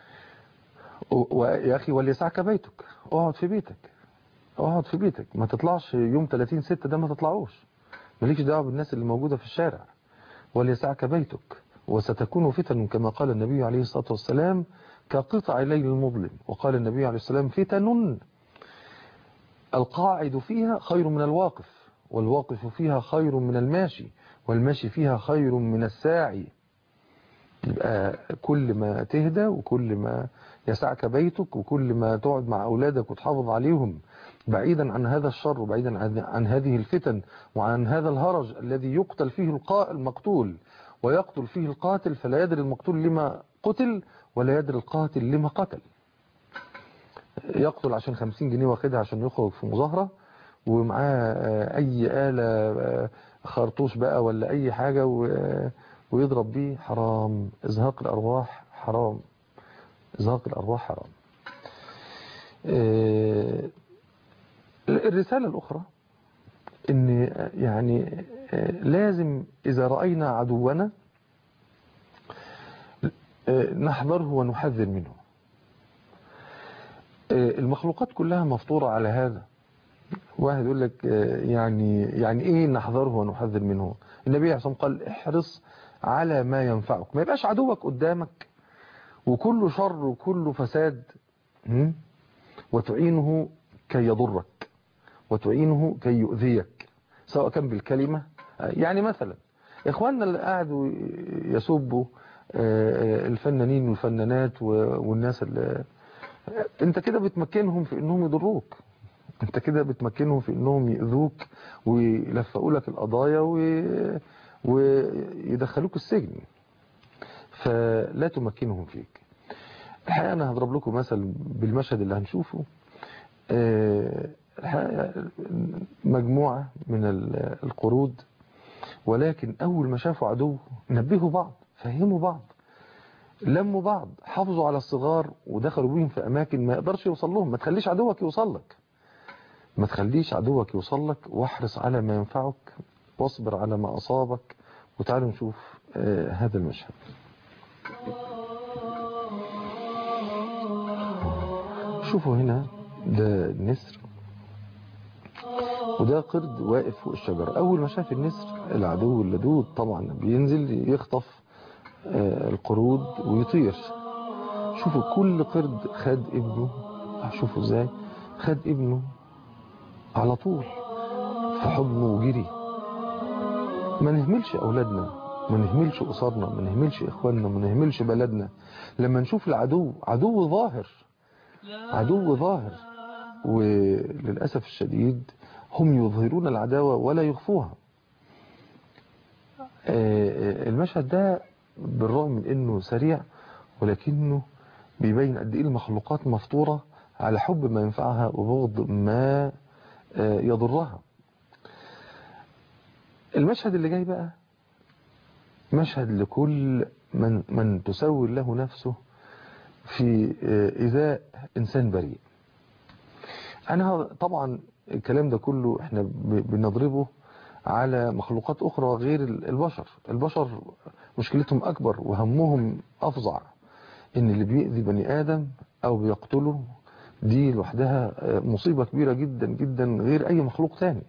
ويا أخي وليسعك بيتك اقعد في بيتك اقعد في بيتك ما تطلعش يوم 30 ستة ده ما تطلعوش مالكش دعوه بالناس اللي موجودة في الشارع وليسعك بيتك وستكون فتن كما قال النبي عليه الصلاة والسلام كقطع الليل المظلم وقال النبي عليه السلام فتن القاعد فيها خير من الواقف والواقف فيها خير من الماشي والماشي فيها خير من الساعي يبقى كل ما تهدى وكل ما يسعك بيتك وكل ما تقعد مع أولادك وتحافظ عليهم بعيدا عن هذا الشر وبعيدا عن, عن هذه الفتن وعن هذا الهرج الذي يقتل فيه المقتول ويقتل فيه القاتل فلا يدري المقتول لما قتل ولا يدري القاتل لما قتل يقتل عشان 50 جنيه واخدها عشان يخرج في مظاهرة ومعاه أي آلة خرطوش بقى ولا أي حاجة ويضرب بيه حرام إزهاق الأرواح حرام إزهاق الأرواح حرام الرسالة الأخرى إن يعني لازم إذا رأينا عدونا نحذره ونحذر منه المخلوقات كلها مفطورة على هذا واحد يقول لك يعني يعني ايه نحذره ونحذر منه النبي عليه الصلاه والسلام قال احرص على ما ينفعك ما يبقاش عدوك قدامك وكله شر وكله فساد وتعينه كي يضرك وتعينه كي يؤذيك سواء كان بالكلمة يعني مثلا إخواننا اللي قاعدوا يسبوا الفنانين والفنانات والناس اللي انت كده بتمكنهم في انهم يضروك انت كده بتمكنهم في انهم يؤذوك ويلفقوا لك القضايا و... ويدخلوك السجن فلا تمكنهم فيك الحقيقة أنا هضرب لكم مثل بالمشهد اللي هنشوفه مجموعة من القرود ولكن أول ما شافوا عدو نبهوا بعض فهموا بعض لموا بعض حافظوا على الصغار ودخلوا بيهم في أماكن ما يقدرش يوصل لهم ما تخليش عدوك يوصل لك ما تخليش عدوك يوصل لك واحرص على ما ينفعك واصبر على ما أصابك وتعالوا نشوف آه هذا المشهد شوفوا هنا ده النسر وده قرد واقف فوق الشجرة أول ما شاف النسر العدو اللدود طبعا بينزل يخطف آه، القرود ويطير شوفوا كل قرد خد ابنه شوفوا ازاي خد ابنه على طول في حضنه وجري ما نهملش أولادنا ما نهملش أسرنا ما نهملش إخواننا ما نهملش بلدنا لما نشوف العدو عدو ظاهر عدو ظاهر وللأسف الشديد هم يظهرون العداوة ولا يخفوها آه، المشهد ده بالرغم من انه سريع ولكنه بيبين قد ايه المخلوقات مفطورة على حب ما ينفعها وبغض ما آه، يضرها المشهد اللي جاي بقى مشهد لكل من من تسول له نفسه في آه، إيذاء إنسان بريء أنا طبعا الكلام ده كله احنا ب- بنضربه على مخلوقات أخرى غير البشر البشر مشكلتهم أكبر وهمهم أفظع إن اللي بيأذي بني آدم أو بيقتله دي لوحدها آه، مصيبة كبيرة جدا جدا غير أي مخلوق تاني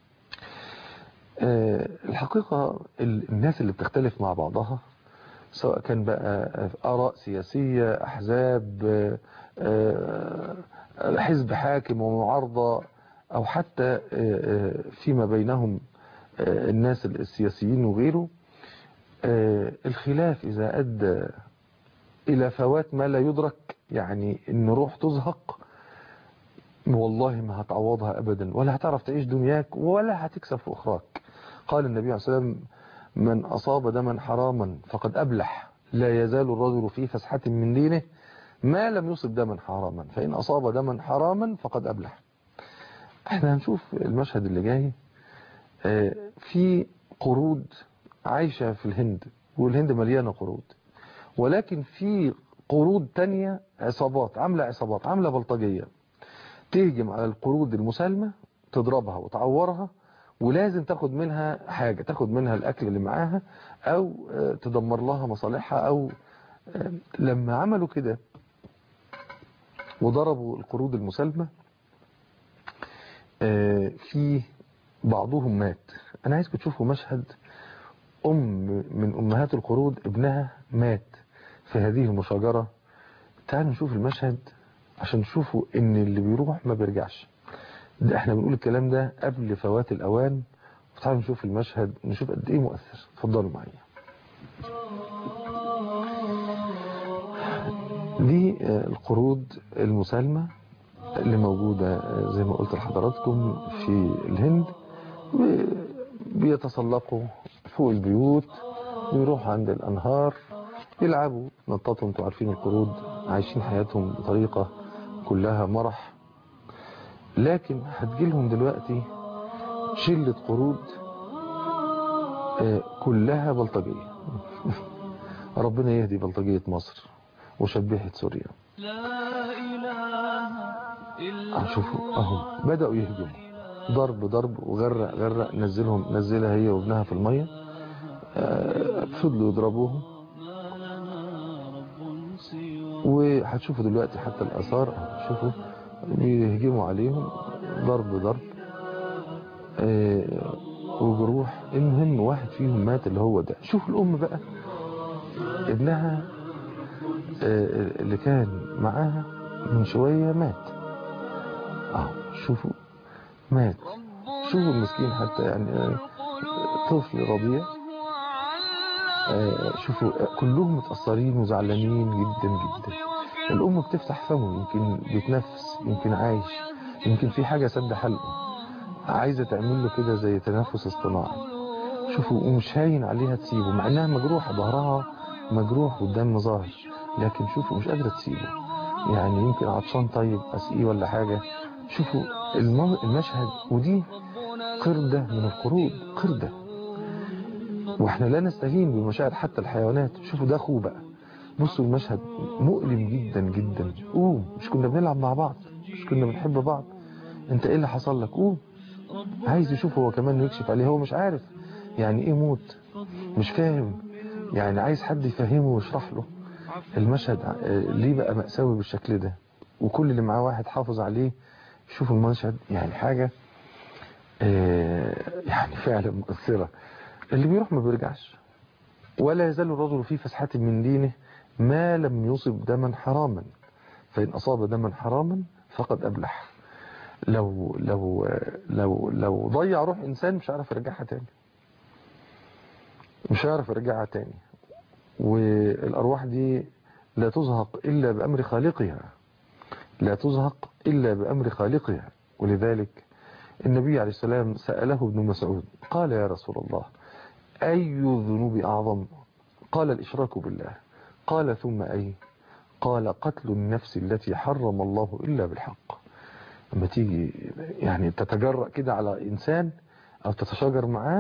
آه، الحقيقة ال- الناس اللي بتختلف مع بعضها سواء كان بقى آراء سياسية أحزاب آه، آه، حزب حاكم ومعارضة أو حتى آه، آه، فيما بينهم آه، الناس السياسيين وغيره آه، الخلاف إذا أدى إلى فوات ما لا يدرك يعني إن روح تزهق والله ما هتعوضها أبدا ولا هتعرف تعيش دنياك ولا هتكسب في أخراك قال النبي عليه الصلاة والسلام من أصاب دما حراما فقد أبلح لا يزال الرجل في فسحة من دينه ما لم يصب دما حراما فإن أصاب دما حراما فقد أبلح احنا هنشوف المشهد اللي جاي آه، في قرود عايشة في الهند والهند مليانة قرود ولكن في قرود تانية عصابات عاملة عصابات عاملة بلطجية تهجم على القرود المسالمة تضربها وتعورها ولازم تاخد منها حاجة تاخد منها الأكل اللي معاها أو آه، تدمر لها مصالحها أو آه، لما عملوا كده وضربوا القرود المسالمة آه، في بعضهم مات أنا عايزكم تشوفوا مشهد أم من أمهات القرود ابنها مات في هذه المشاجرة تعالوا نشوف المشهد عشان تشوفوا ان اللي بيروح ما بيرجعش ده احنا بنقول الكلام ده قبل فوات الاوان وتعالوا نشوف المشهد نشوف قد ايه مؤثر اتفضلوا معايا دي آه، القرود المسالمة اللي موجودة آه، زي ما قلت لحضراتكم في الهند بي- بيتسلقوا فوق البيوت ويروحوا عند الأنهار يلعبوا نططوا انتوا عارفين القرود عايشين حياتهم بطريقة كلها مرح لكن هتجيلهم دلوقتي شلة قرود آه، كلها بلطجية ربنا يهدي بلطجية مصر وشبيحة سوريا شوفوا اهو بدأوا يهجموا ضرب ضرب وغرق غرق نزلهم نزلها هي وابنها في المية آه، فضلوا يضربوهم وهتشوفوا دلوقتي حتى الآثار أهو، شوفوا بيهجموا عليهم ضرب ضرب آه، وجروح المهم واحد فيهم مات اللي هو ده شوف الأم بقى ابنها آه، اللي كان معاها من شوية مات اهو شوفوا مات شوفوا المسكين حتى يعني آه، طفل رضيع آه، شوفوا آه، كلهم متأثرين وزعلانين جدا جدا الأم بتفتح فمه يمكن بيتنفس يمكن عايش يمكن في حاجة سد حلقه عايزة تعمل له كده زي تنفس اصطناعي شوفوا ومش هاين عليها تسيبه مع انها مجروحة ظهرها مجروح والدم ظاهر لكن شوفوا مش قادرة تسيبه يعني يمكن عطشان طيب اسقيه ولا حاجة شوفوا الم- المشهد ودي قردة من القرود قردة واحنا لا نستهين بمشاعر حتى الحيوانات شوفوا ده اخوه بقى بصوا المشهد مؤلم جدا جدا قوم مش كنا بنلعب مع بعض مش كنا بنحب بعض انت ايه اللي حصل لك قوم عايز يشوف هو كمان ويكشف عليه هو مش عارف يعني ايه موت مش فاهم يعني عايز حد يفهمه ويشرح له المشهد آه، ليه بقى مأساوي بالشكل ده وكل اللي معاه واحد حافظ عليه شوفوا المشهد يعني حاجة آه، يعني فعلا مؤثرة اللي بيروح ما بيرجعش ولا يزال الرجل في فسحة من دينه ما لم يصب دما حراما فإن أصاب دما حراما فقد أبلح لو لو لو لو ضيع روح إنسان مش عارف يرجعها تاني مش عارف يرجعها تاني والأرواح دي لا تزهق إلا بأمر خالقها لا تزهق إلا بأمر خالقها ولذلك النبي عليه السلام سأله ابن مسعود قال يا رسول الله أي الذنوب أعظم قال الإشراك بالله قال ثم أي قال قتل النفس التي حرم الله إلا بالحق لما تيجي يعني تتجرأ كده على إنسان أو تتشاجر معاه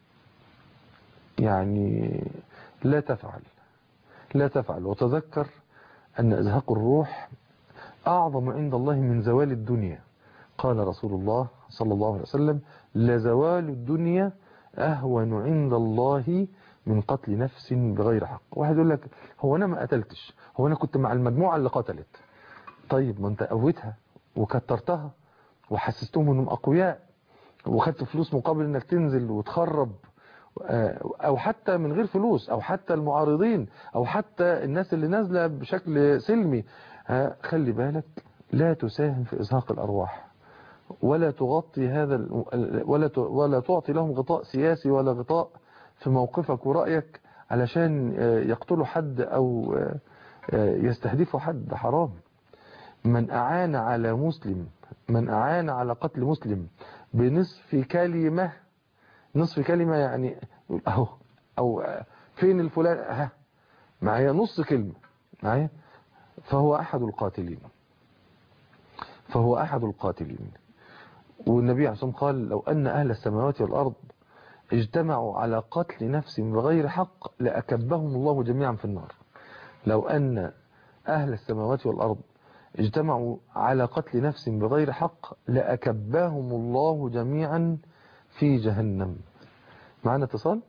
يعني لا تفعل لا تفعل وتذكر أن إزهاق الروح أعظم عند الله من زوال الدنيا قال رسول الله صلى الله عليه وسلم لزوال الدنيا أهون عند الله من قتل نفس بغير حق واحد يقول لك هو أنا ما قتلتش هو أنا كنت مع المجموعة اللي قتلت طيب ما أنت قوتها وكترتها وحسستهم أنهم أقوياء وخدت فلوس مقابل أنك تنزل وتخرب أو حتى من غير فلوس أو حتى المعارضين أو حتى الناس اللي نازلة بشكل سلمي ها، خلي بالك لا تساهم في إزهاق الأرواح ولا تغطي هذا ال- ولا ت- ولا تعطي لهم غطاء سياسي ولا غطاء في موقفك ورأيك علشان آه، يقتلوا حد أو آه، آه، يستهدفوا حد حرام من أعان على مسلم من أعان على قتل مسلم بنصف كلمة نصف كلمة يعني أهو أو آه، فين الفلان ها معايا نص كلمة معايا فهو أحد القاتلين فهو أحد القاتلين والنبي عليه الصلاة والسلام قال لو أن أهل السماوات والأرض اجتمعوا على قتل نفس بغير حق لأكبهم الله جميعا في النار لو أن أهل السماوات والأرض اجتمعوا على قتل نفس بغير حق لأكباهم الله جميعا في جهنم معنا اتصال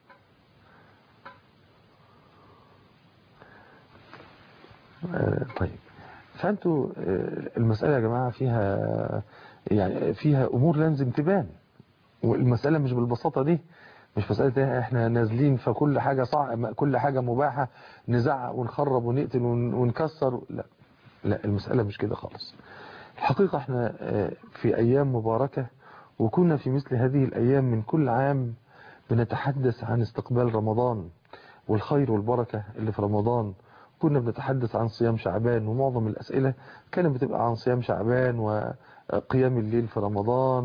آه، طيب فأنتوا آه، المسألة يا جماعة فيها يعني فيها أمور لازم تبان والمسألة مش بالبساطة دي مش مسألة إيه احنا نازلين فكل حاجة صع... كل حاجة مباحة نزعق ونخرب ونقتل ون... ونكسر لا لا المسألة مش كده خالص الحقيقة احنا آه، في أيام مباركة وكنا في مثل هذه الأيام من كل عام بنتحدث عن استقبال رمضان والخير والبركة اللي في رمضان كنا بنتحدث عن صيام شعبان ومعظم الأسئلة كانت بتبقى عن صيام شعبان وقيام الليل في رمضان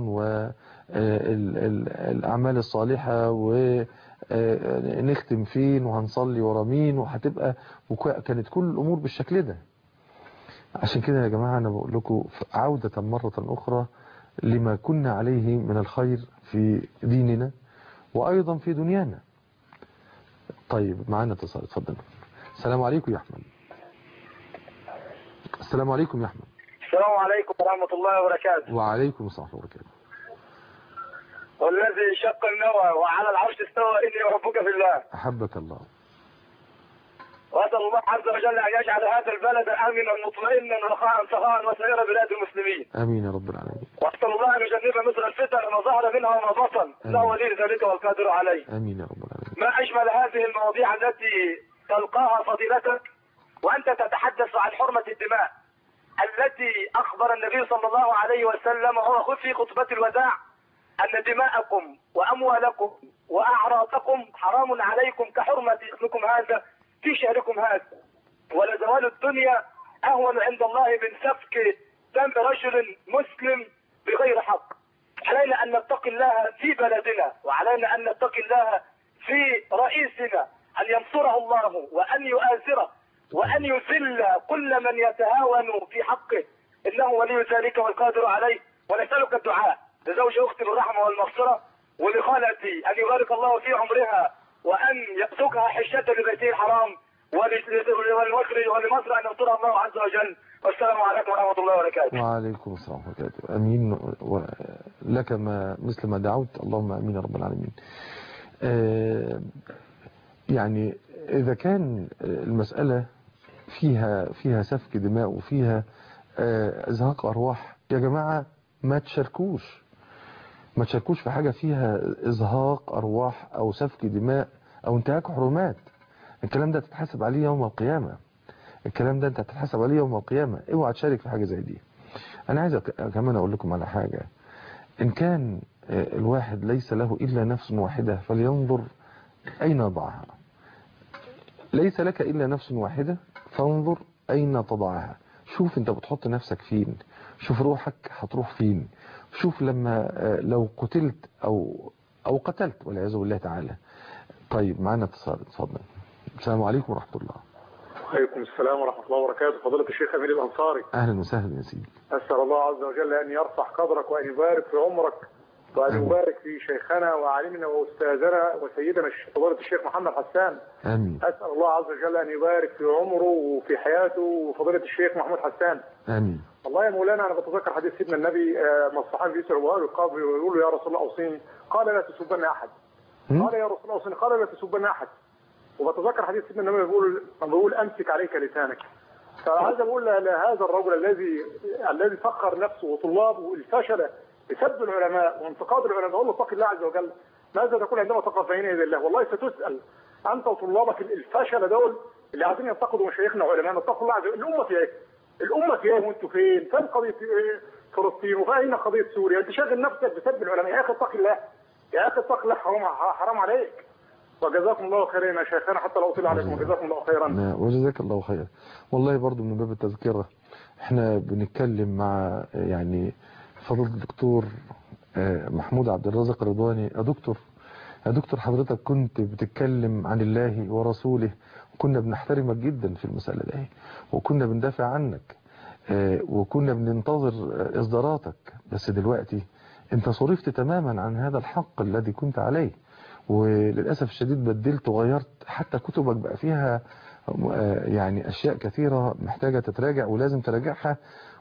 والأعمال الصالحة ونختم فين وهنصلي ورا مين وهتبقى وكانت كل الأمور بالشكل ده عشان كده يا جماعة أنا بقول لكم عودة مرة أخرى لما كنا عليه من الخير في ديننا وأيضا في دنيانا طيب معانا اتصال اتفضل السلام عليكم يا أحمد السلام عليكم يا أحمد السلام عليكم ورحمة الله وبركاته وعليكم السلام ورحمة الله وبركاته والذي شق النوى وعلى العرش استوى إني أحبك في الله أحبك الله وأسأل الله عز وجل أن يجعل هذا البلد آمنا مطمئنا رخاء سخاء وسائر بلاد المسلمين آمين يا رب العالمين وأسأل الله أن يجنب مصر الفتن ما ظهر منها وما بطن إنه ولي ذلك والقادر عليه آمين يا رب العالمين ما أجمل هذه المواضيع التي تلقاها فضيلتك وأنت تتحدث عن حرمة الدماء التي أخبر النبي صلى الله عليه وسلم وهو في خطبة الوداع أن دماءكم وأموالكم وأعراضكم حرام عليكم كحرمة اسمكم هذا في شهركم هذا ولزوال الدنيا أهون عند الله من سفك دم رجل مسلم بغير حق علينا أن نتقي الله في بلدنا وعلينا أن نتقي الله في رئيسنا أن ينصره الله وأن يؤازره وأن يذل كل من يتهاون في حقه إنه ولي ذلك والقادر عليه ونسألك الدعاء لزوج أختي بالرحمة والمغفرة ولخالتي أن يبارك الله في عمرها وأن يرزقها حجة لبيته الحرام ولمصر ولمصر أن ينصرها الله عز وجل والسلام عليكم ورحمة الله وبركاته وعليكم السلام ورحمة الله وبركاته أمين لك ما مثل ما دعوت اللهم أمين يا رب العالمين آه يعني إذا كان المسألة فيها فيها سفك دماء وفيها آه ازهاق أرواح يا جماعة ما تشاركوش ما تشاركوش في حاجة فيها إزهاق أرواح أو سفك دماء أو انتهاك حرمات الكلام ده تتحاسب عليه يوم القيامة الكلام ده انت هتتحاسب عليه يوم القيامة اوعى تشارك في حاجة زي دي انا عايز أك- كمان اقول لكم على حاجة ان كان آه، الواحد ليس له الا نفس واحدة فلينظر اين يضعها ليس لك الا نفس واحدة فانظر اين تضعها شوف انت بتحط نفسك فين شوف روحك هتروح فين شوف لما آه، لو قتلت او او قتلت والعياذ بالله تعالى طيب معانا اتصال اتفضل السلام عليكم ورحمة الله عليكم السلام ورحمة الله وبركاته فضيلة الشيخ أمير الأنصاري اهلا وسهلا يا سيدي أسأل الله عز وجل أن يرفع قدرك وأن يبارك في عمرك وأن آمين. يبارك في شيخنا وعالمنا وأستاذنا وسيدنا الش- فضيلة الشيخ محمد حسان امين أسأل الله عز وجل أن يبارك في عمره وفي حياته وفضيلة الشيخ محمود حسان امين والله يا مولانا أنا بتذكر حديث سيدنا النبي آه، ما الصحابي يسأل وهو القاضي ويقول له يا رسول الله أوصيني قال لا تسبن أحد هم؟ قال يا رسول الله أوصيني قال لا تسبن أحد وبتذكر حديث سيدنا النبي بيقول بيقول امسك عليك لسانك فعايز اقول لهذا الرجل الذي الذي فخر نفسه وطلابه الفشل بسب العلماء وانتقاد العلماء اقول له اتق الله عز وجل ماذا تقول عندما تقف بين يدي الله والله ستسال انت وطلابك الفشل دول اللي عايزين ينتقدوا مشايخنا وعلمائنا اتقوا الله عز وجل الامه في ايه؟ الامه في ايه وانتوا فين؟ فين قضيه إيه؟ فلسطين وفين قضيه سوريا؟ انت شاغل نفسك بسب العلماء يا اخي اتق الله يا اخي اتق الله حرام حرام عليك وجزاكم الله خيرا يا شيخنا حتى لو اطيل عليكم وجزاكم الله خيرا لا، وجزاك الله خير والله برضو من باب التذكرة احنا بنتكلم مع يعني فضيلة الدكتور آه، محمود عبد الرازق رضواني يا دكتور يا دكتور حضرتك كنت بتتكلم عن الله ورسوله وكنا بنحترمك جدا في المسألة دي وكنا بندافع عنك آه، وكنا بننتظر آه، إصداراتك بس دلوقتي انت صرفت تماما عن هذا الحق الذي كنت عليه وللأسف الشديد بدلت وغيرت حتى كتبك بقى فيها آه، يعني أشياء كثيرة محتاجة تتراجع ولازم تراجعها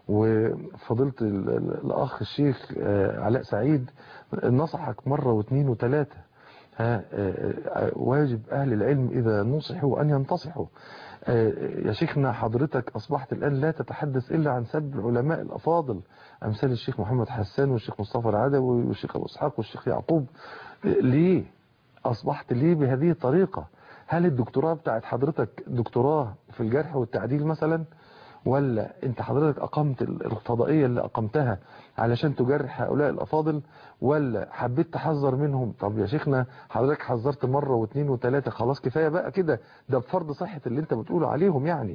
وفضيلة ال- ال- الأخ الشيخ آه، علاء سعيد نصحك مرة واثنين وثلاثة ها آه، آه، واجب أهل العلم إذا نصحوا أن ينتصحوا آه، يا شيخنا حضرتك أصبحت الآن لا تتحدث إلا عن سب العلماء الأفاضل أمثال الشيخ محمد حسان والشيخ مصطفى العدوي والشيخ أبو إسحاق والشيخ يعقوب آه، ليه أصبحت ليه بهذه الطريقة هل الدكتوراه بتاعت حضرتك دكتوراه في الجرح والتعديل مثلا ولا انت حضرتك اقمت الفضائية اللي اقمتها علشان تجرح هؤلاء الافاضل ولا حبيت تحذر منهم طب يا شيخنا حضرتك حذرت مرة واثنين وثلاثة خلاص كفاية بقى كده ده بفرض صحة اللي انت بتقوله عليهم يعني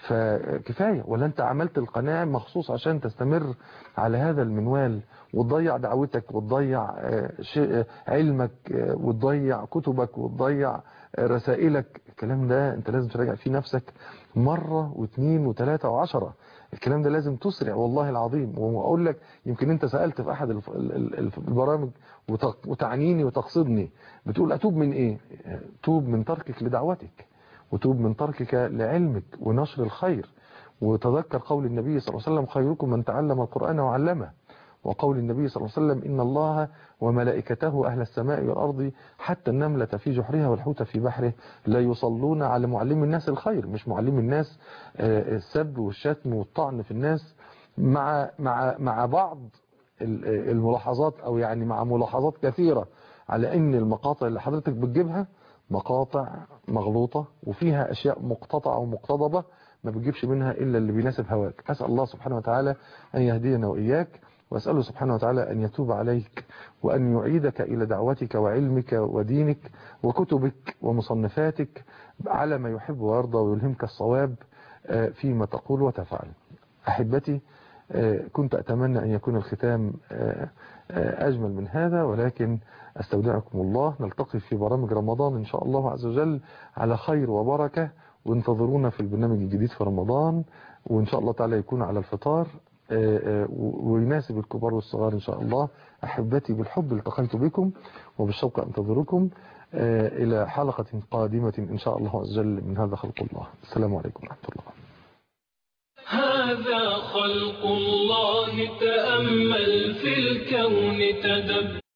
فكفاية ولا انت عملت القناة مخصوص عشان تستمر على هذا المنوال وتضيع دعوتك وتضيع آه، شيء- آه، علمك آه، وتضيع كتبك وتضيع آه، رسائلك الكلام ده انت لازم تراجع فيه نفسك مرة واثنين وثلاثة وعشرة الكلام ده لازم تسرع والله العظيم واقول لك يمكن انت سألت في احد الف- ال- ال- الف- البرامج وت- وتعنيني وتقصدني بتقول اتوب من ايه آه، توب من تركك لدعوتك وتوب من تركك لعلمك ونشر الخير وتذكر قول النبي صلى الله عليه وسلم خيركم من تعلم القرآن وعلمه وقول النبي صلى الله عليه وسلم إن الله وملائكته أهل السماء والأرض حتى النملة في جحرها والحوت في بحره لا يصلون على معلم الناس الخير مش معلم الناس آه، السب والشتم والطعن في الناس مع مع مع بعض ال- آه، الملاحظات أو يعني مع ملاحظات كثيرة على إن المقاطع اللي حضرتك بتجيبها مقاطع مغلوطة وفيها أشياء مقتطعة ومقتضبة ما بتجيبش منها إلا اللي بيناسب هواك أسأل الله سبحانه وتعالى أن يهدينا وإياك وأسأله سبحانه وتعالى أن يتوب عليك وأن يعيدك إلى دعوتك وعلمك ودينك وكتبك ومصنفاتك على ما يحب ويرضى ويلهمك الصواب آه، فيما تقول وتفعل أحبتي آه، كنت أتمنى أن يكون الختام آه، آه، أجمل من هذا ولكن أستودعكم الله نلتقي في برامج رمضان إن شاء الله عز وجل على خير وبركة وانتظرونا في البرنامج الجديد في رمضان وإن شاء الله تعالى يكون على الفطار آه، آه، و- ويناسب الكبار والصغار إن شاء الله أحبتي بالحب التقيت بكم وبالشوق أنتظركم آه، إلى حلقة قادمة إن شاء الله عز وجل من هذا خلق الله السلام عليكم ورحمة الله هذا خلق الله تأمل في الكون تدبر